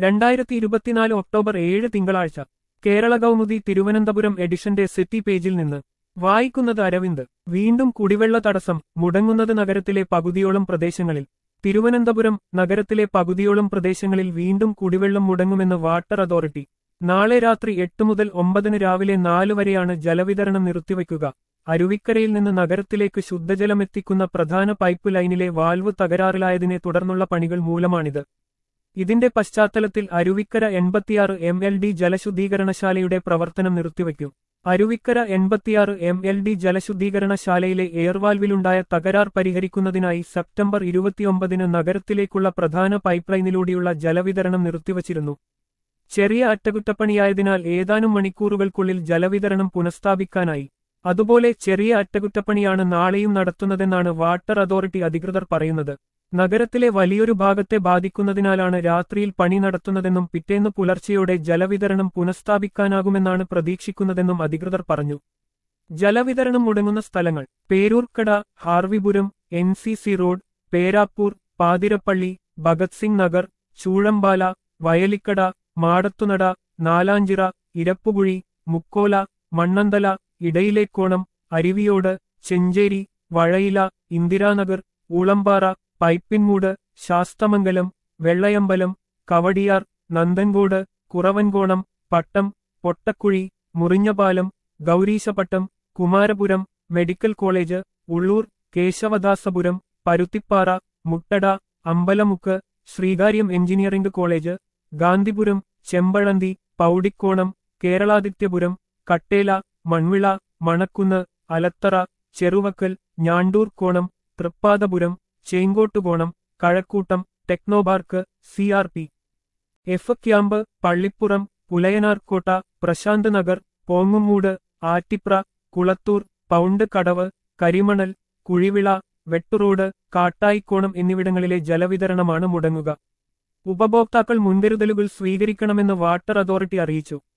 രണ്ടായിരത്തി ഇരുപത്തിനാല് ഒക്ടോബർ ഏഴ് തിങ്കളാഴ്ച കേരള കൗമുദി തിരുവനന്തപുരം എഡിഷന്റെ സിറ്റി പേജിൽ നിന്ന് വായിക്കുന്നത് അരവിന്ദ് വീണ്ടും കുടിവെള്ള തടസ്സം മുടങ്ങുന്നത് നഗരത്തിലെ പകുതിയോളം പ്രദേശങ്ങളിൽ തിരുവനന്തപുരം നഗരത്തിലെ പകുതിയോളം പ്രദേശങ്ങളിൽ വീണ്ടും കുടിവെള്ളം മുടങ്ങുമെന്ന് വാട്ടർ അതോറിറ്റി നാളെ രാത്രി എട്ട് മുതൽ ഒമ്പതിന് രാവിലെ നാല് വരെയാണ് ജലവിതരണം നിർത്തിവയ്ക്കുക അരുവിക്കരയിൽ നിന്ന് നഗരത്തിലേക്ക് ശുദ്ധജലമെത്തിക്കുന്ന പ്രധാന പൈപ്പ് ലൈനിലെ വാൽവ് തകരാറിലായതിനെ തുടർന്നുള്ള പണികൾ മൂലമാണിത് ഇതിന്റെ പശ്ചാത്തലത്തിൽ അരുവിക്കര എൺപത്തിയാറ് എം എൽ ഡി ജലശുദ്ധീകരണശാലയുടെ പ്രവർത്തനം നിർത്തിവയ്ക്കും അരുവിക്കര എൺപത്തിയാറ് എം എൽ ഡി ജലശുദ്ധീകരണശാലയിലെ എയർവാൽവിലുണ്ടായ തകരാർ പരിഹരിക്കുന്നതിനായി സെപ്റ്റംബർ ഇരുപത്തിയൊമ്പതിന് നഗരത്തിലേക്കുള്ള പ്രധാന പൈപ്പ് ലൈനിലൂടെയുള്ള ജലവിതരണം നിർത്തിവച്ചിരുന്നു ചെറിയ അറ്റകുറ്റപ്പണിയായതിനാൽ ഏതാനും മണിക്കൂറുകൾക്കുള്ളിൽ ജലവിതരണം പുനഃസ്ഥാപിക്കാനായി അതുപോലെ ചെറിയ അറ്റകുറ്റപ്പണിയാണ് നാളെയും നടത്തുന്നതെന്നാണ് വാട്ടർ അതോറിറ്റി അധികൃതർ പറയുന്നത് നഗരത്തിലെ വലിയൊരു ഭാഗത്തെ ബാധിക്കുന്നതിനാലാണ് രാത്രിയിൽ പണി നടത്തുന്നതെന്നും പിറ്റേന്ന് പുലർച്ചെയോടെ ജലവിതരണം പുനഃസ്ഥാപിക്കാനാകുമെന്നാണ് പ്രതീക്ഷിക്കുന്നതെന്നും അധികൃതർ പറഞ്ഞു ജലവിതരണം മുടങ്ങുന്ന സ്ഥലങ്ങൾ Peroorkada Harvipuram N C C road Perappoor Pathirappally Bhagat Singh Nagar Choozhampala Vayalikada Madathunada Nalanchira Erappukuzhi Mukkola Mannanthala Idayilekonam Aruviyode Chencheri Vazhayila Indiranagar Oolampara Pipinmoodu Sasthamangalam Vellayambalam Kowdiar Nanthancode Kuravankonam Pattom Pottakuzhi Murinjapalam Gowreesapattom Kumarapuram medical college Ulloor Kesavadasapuram Paruthippara Muttada Ambalamukku Sreekaryam engineering college Gandhipuram Chempazhanthy Poudikonam Keraladithyapuram Kattela Manvila Manakkunnu Alathara Cheruvakkal Njandoor Konam Thrippadapuram Chenkottukonam Kazhakkoottam Technopark C R P F camp Pallippuram പുലയനാർക്കോട്ട Prashanth Nagar Pongumoodu Attipra Kulathoor pound Kadavu Karimanal Kuzhivila വെട്ടുറോഡ് Kattaikonam എന്നിവിടങ്ങളിലെ ജലവിതരണമാണ് മുടങ്ങുക ഉപഭോക്താക്കൾ മുൻകരുതലുകൾ സ്വീകരിക്കണമെന്ന് വാട്ടർ അതോറിറ്റി അറിയിച്ചു